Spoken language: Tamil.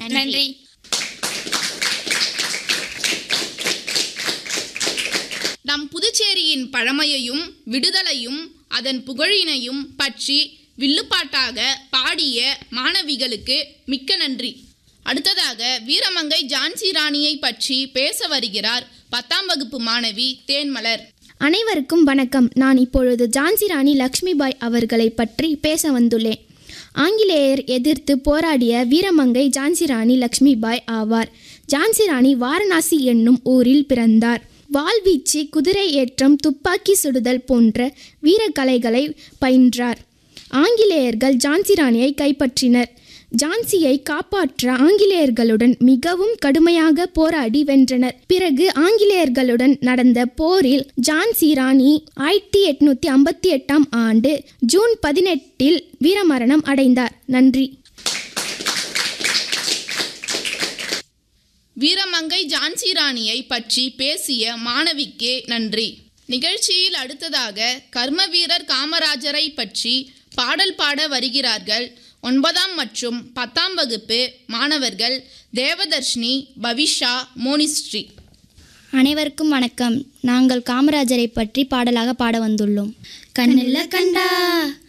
நன்றி நம் புதுச்சேரியின் பழமையையும் விடுதலையும் அதன் புகழினையும் பற்றி வில்லுப்பாட்டாக பாடிய மாணவிகளுக்கு மிக்க நன்றி அடுத்ததாக வீரமங்கை ஜான்சி ராணியை பற்றி பேச வருகிறார் பத்தாம் வகுப்பு மாணவி தேன்மலர் அனைவருக்கும் வணக்கம் நான் இப்பொழுது ஜான்சி ராணி லக்ஷ்மிபாய் அவர்களை பற்றி பேச வந்துள்ளேன் ஆங்கிலேயர் எதிர்த்து போராடிய வீரமங்கை ஜான்சி ராணி லக்ஷ்மிபாய் ஆவார் ஜான்சி ராணி வாரணாசி என்னும் ஊரில் பிறந்தார் வாள்வீச்சு குதிரை ஏற்றம் துப்பாக்கி சுடுதல் போன்ற வீரக்கலைகளை பயின்றார் ஆங்கிலேயர்கள் ஜான்சி ராணியை கைப்பற்றினர் ஜான்சியை காப்பாற்ற ஆங்கிலேயர்களுடன் மிகவும் கடுமையாக போராடி வென்றனர் பிறகு ஆங்கிலேயர்களுடன் நடந்த போரில் ஜான்சி ராணி ஆயிரத்தி எட்நூத்தி ஐம்பத்தி எட்டாம் ஆண்டு ஜூன் பதினெட்டில் வீரமரணம் அடைந்தார் நன்றி வீரமங்கை ஜான்சி ராணியை பற்றி பேசிய மாணவிக்கு நன்றி நிகழ்ச்சியில் அடுத்ததாக கர்ம வீரர் காமராஜரை பற்றி பாடல் பாட வருகிறார்கள் ஒன்பதாம் மற்றும் பத்தாம் வகுப்பு மாணவர்கள் தேவதர்ஷினி பவிஷா மோனிஸ்ரீ அனைவருக்கும் வணக்கம் நாங்கள் காமராஜரை பற்றி பாடலாக பாட வந்துள்ளோம் கண்ணில் கண்டா